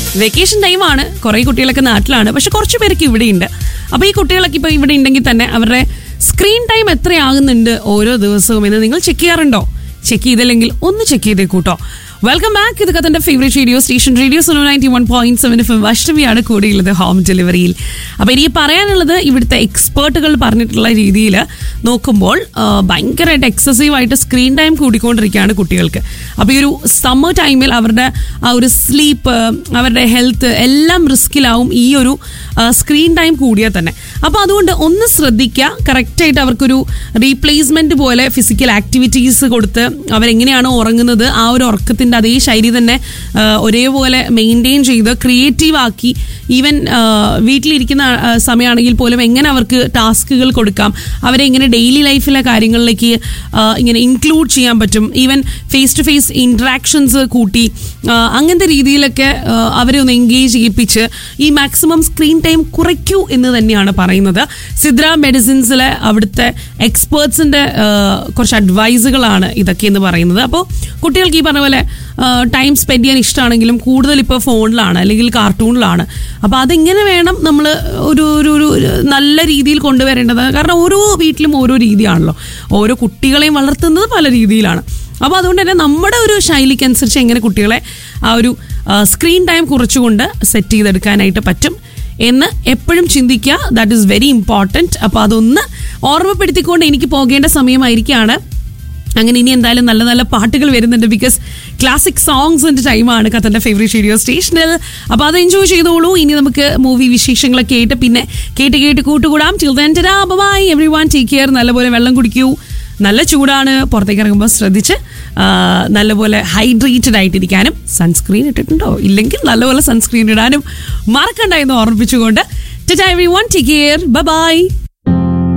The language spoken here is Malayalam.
വെക്കേഷൻ ടൈമാണ് കുറേ കുട്ടികളൊക്കെ നാട്ടിലാണ് പക്ഷെ കുറച്ച് പേരൊക്കെ ഇവിടെയുണ്ട് അപ്പോൾ ഈ കുട്ടികളൊക്കെ ഇപ്പോൾ ഇവിടെ ഉണ്ടെങ്കിൽ തന്നെ അവരുടെ സ്ക്രീൻ ടൈം എത്രയാകുന്നുണ്ട് ഓരോ ദിവസവും എന്ന് നിങ്ങൾ ചെക്ക് ചെയ്യാറുണ്ടോ ചെക്ക് ചെയ്തില്ലെങ്കിൽ ഒന്ന് ചെക്ക് ചെയ്തേക്കൂട്ടോ വെൽക്കം ബാക്ക് ഇത് കഥന്റെ ഫേവറേറ്റ് റേഡിയോ സ്റ്റേഷൻ റേഡിയോ സോണോ ninety one point seven F അഷ്ടമിയാണ് കൂടിയുള്ളത് ഹോം ഡെലിവറിയിൽ അപ്പോൾ എനിക്ക് പറയാനുള്ളത് ഇവിടുത്തെ എക്സ്പേർട്ടുകൾ പറഞ്ഞിട്ടുള്ള രീതിയിൽ നോക്കുമ്പോൾ ആ, ഭയങ്കരമായിട്ട് എക്സസീവ് ആയിട്ട് സ്ക്രീൻ ടൈം കൂടിക്കൊണ്ടിരിക്കുകയാണ് കുട്ടികൾക്ക് അപ്പോൾ ഈ ഒരു സമ്മർ ടൈമിൽ അവരുടെ ആ ഒരു സ്ലീപ്പ് അവരുടെ ഹെൽത്ത് എല്ലാം റിസ്കിലാവും ഈ ഒരു സ്ക്രീൻ ടൈം കൂടിയാൽ തന്നെ അപ്പോൾ അതുകൊണ്ട് ഒന്ന് ശ്രദ്ധിക്കുക കറക്റ്റായിട്ട് അവർക്കൊരു റീപ്ലേസ്മെന്റ് പോലെ ഫിസിക്കൽ ആക്ടിവിറ്റീസ് കൊടുത്ത് അവരെങ്ങനെയാണോ ഉറങ്ങുന്നത് ആ ഒരു ഉറക്കത്തിൻ്റെ അതേ ശൈലി തന്നെ ആ, ഒരേപോലെ മെയിൻറ്റെയിൻ ചെയ്ത് ക്രിയേറ്റീവ് ആക്കി ഈവൻ വീട്ടിലിരിക്കുന്ന ആ, സമയമാണെങ്കിൽ പോലും എങ്ങനെ അവർക്ക് ടാസ്കുകൾ കൊടുക്കാം അവരെ എങ്ങനെ ഡെയിലി ലൈഫിലെ കാര്യങ്ങളിലേക്ക് ആ, ഇങ്ങനെ ഇൻക്ലൂഡ് ചെയ്യാൻ പറ്റും ഈവൻ ഫേസ് ടു ഫേസ് ഇൻട്രാക്ഷൻസ് കൂട്ടി ആ, അങ്ങനത്തെ രീതിയിലൊക്കെ ആ, അവരെ ഒന്ന് എൻഗേജ് ചെയ്യിപ്പിച്ച് ഈ മാക്സിമം സ്ക്രീൻ ടൈം കുറയ്ക്കൂ എന്ന് തന്നെയാണ് പറയുന്നത് സിദ്ര മെഡിസിൻസിലെ അവിടുത്തെ എക്സ്പേർട്സിൻ്റെ കുറച്ച് അഡ്വൈസുകളാണ് ഇതൊക്കെ എന്ന് പറയുന്നത് അപ്പോൾ കുട്ടികൾക്ക് ഈ പറഞ്ഞ പോലെ ടൈം സ്പെൻഡ് ചെയ്യാൻ ഇഷ്ടമാണെങ്കിലും കൂടുതൽ ഇപ്പോൾ ഫോണിലാണ് അല്ലെങ്കിൽ കാർട്ടൂണിലാണ് അപ്പോൾ അതെങ്ങനെ വേണം നമ്മൾ ഒരു ഒരു ഒരു നല്ല രീതിയിൽ കൊണ്ടുവരേണ്ടത് കാരണം ഓരോ വീട്ടിലും ഓരോ രീതിയാണല്ലോ ഓരോ കുട്ടികളെയും വളർത്തുന്നത് പല രീതിയിലാണ് അപ്പോൾ അതുകൊണ്ട് തന്നെ നമ്മുടെ ഒരു ശൈലിക്കനുസരിച്ച് എങ്ങനെ കുട്ടികളെ ആ ഒരു സ്ക്രീൻ ടൈം കുറച്ചുകൊണ്ട് സെറ്റ് ചെയ്തെടുക്കാനായിട്ട് പറ്റും എന്ന് എപ്പോഴും ചിന്തിക്കുക ദാറ്റ് ഈസ് വെരി ഇമ്പോർട്ടൻറ്റ് അപ്പോൾ അതൊന്ന് ഓർമ്മപ്പെടുത്തിക്കൊണ്ട് എനിക്ക് പോകേണ്ട സമയമായിരിക്കുകയാണ് അങ്ങനെ ഇനി എന്തായാലും നല്ല നല്ല പാട്ടുകൾ വരുന്നുണ്ട് ബിക്കോസ് ക്ലാസിക് സോങ്സിന്റെ ടൈമാണ് കത്തന്റെ ഫേവറേറ്റ് റേഡിയോ സ്റ്റേഷനിൽ അപ്പോൾ അത് എൻജോയ് ചെയ്തോളൂ ഇനി നമുക്ക് മൂവി വിശേഷങ്ങളൊക്കെ ആയിട്ട് പിന്നെ കേട്ട് കേട്ട് കൂട്ടുകൂടാം till then bye everyone take care നല്ലപോലെ വെള്ളം കുടിക്കൂ നല്ല ചൂടാണ് പുറത്തേക്ക് ഇറങ്ങുമ്പോൾ ശ്രദ്ധിച്ച് ആ, നല്ലപോലെ ഹൈഡ്രേറ്റഡ് ആയിട്ടിരിക്കാനും സൺസ്ക്രീൻ ഇട്ടിട്ടുണ്ടോ ഇല്ലെങ്കിൽ നല്ലപോലെ സൺസ്ക്രീൻ ഇടാനും മറക്കണ്ട എന്ന് ഓർമ്മിപ്പിച്ചുകൊണ്ട് everyone take care by